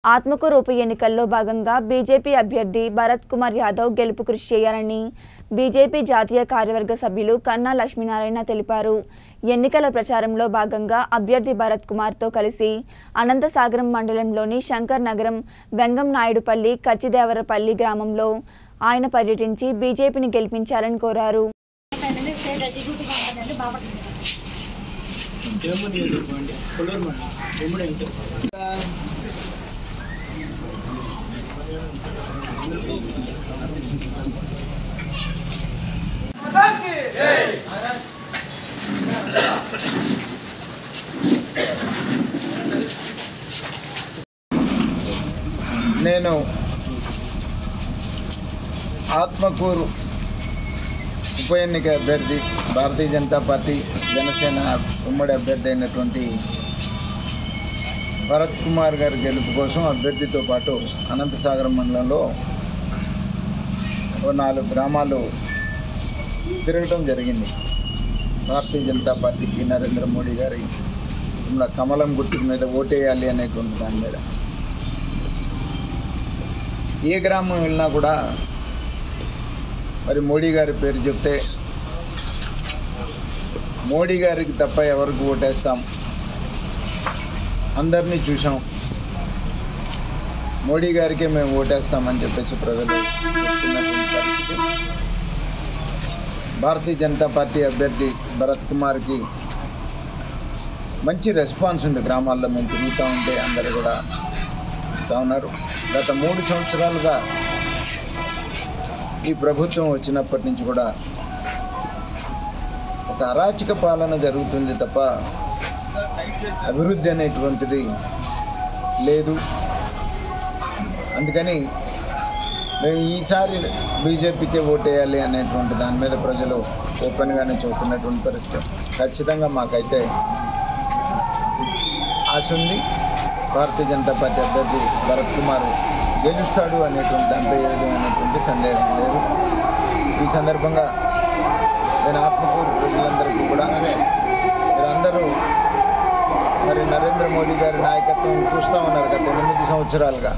ఆత్మకూరు ఉప ఎన్నికల్లో భాగంగా బీజేపీ అభ్యర్థి భరత్ కుమార్ యాదవ్ గెలుపు కృషి చేయాలని బీజేపీ జాతీయ కార్యవర్గ సభ్యులు కన్నా లక్ష్మీనారాయణ తెలిపారు ఎన్నికల ప్రచారంలో భాగంగా అభ్యర్థి భరత్ కుమార్తో కలిసి అనంతసాగరం మండలంలోని శంకర్ నగరం వెంగం నాయుడుపల్లి కచ్చిదేవరపల్లి గ్రామంలో ఆయన పర్యటించి బీజేపీని గెలిపించాలని కోరారు తిరుమతి ఎదుర్కోండి కొల్లూరు మండలం ఉమ్మడి ఇంటి నేను ఆత్మకూరు ఉప ఎన్నిక అభ్యర్థి భారతీయ జనతా పార్టీ జనసేన ఉమ్మడి అభ్యర్థి అయినటువంటి భరత్ కుమార్ గారి గెలుపు కోసం అభ్యర్థితో పాటు అనంతసాగరం మండలంలో ఓ నాలుగు గ్రామాలు తిరగటం జరిగింది భారతీయ జనతా పార్టీకి నరేంద్ర మోడీ గారి ఇలా కమలం గుర్తు మీద ఓటేయాలి అనేటువంటి దాని మీద ఏ గ్రామం వెళ్ళినా కూడా మరి మోడీ గారి పేరు చెప్తే మోడీ గారికి తప్ప ఎవరికి ఓటేస్తాం అందరినీ చూసాం మోడీ గారికే మేము ఓటేస్తామని చెప్పేసి ప్రజలు చెప్తున్నటువంటి పరిస్థితి భారతీయ జనతా పార్టీ అభ్యర్థి భరత్ కుమార్కి మంచి రెస్పాన్స్ ఉంది గ్రామాల్లో మేము తిరుగుతూ ఉంటే అందరూ కూడా ఇస్తూ ఉన్నారు గత మూడు సంవత్సరాలుగా ఈ ప్రభుత్వం వచ్చినప్పటి నుంచి కూడా ఒక అరాచక పాలన జరుగుతుంది తప్ప అభివృద్ధి అనేటువంటిది లేదు అందుకని మేము ఈసారి బీజేపీకే ఓటేయాలి అనేటువంటి దాని మీద ప్రజలు ఓపెన్గానే చూస్తున్నటువంటి పరిస్థితి ఖచ్చితంగా మాకైతే ఆశ ఉంది భారతీయ జనతా పార్టీ అభ్యర్థి భరత్ కుమార్ గెలుస్తాడు అనేటువంటి దాంట్లో ఏ విధమైనటువంటి సందేహం లేదు ఈ సందర్భంగా నేను ఆత్మకూరు ప్రజలందరికీ కూడా మీరందరూ మరి నరేంద్ర మోదీ గారి నాయకత్వం చూస్తూ ఉన్నారు గత ఎనిమిది సంవత్సరాలుగా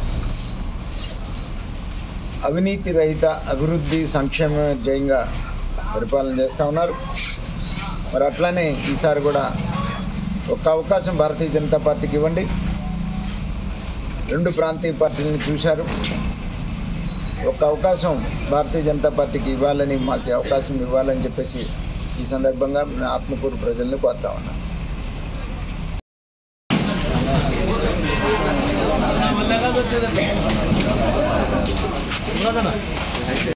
అవినీతి రహిత అభివృద్ధి సంక్షేమ జయంగా పరిపాలన చేస్తూ ఉన్నారు మరి అట్లానే ఈసారి కూడా ఒక్క అవకాశం భారతీయ జనతా పార్టీకి ఇవ్వండి రెండు ప్రాంతీయ పార్టీలను చూశారు ఒక అవకాశం భారతీయ జనతా పార్టీకి ఇవ్వాలని మాకు అవకాశం ఇవ్వాలని చెప్పేసి ఈ సందర్భంగా నేను ఆత్మకూరు ప్రజల్ని కోరుతా ఉన్నాను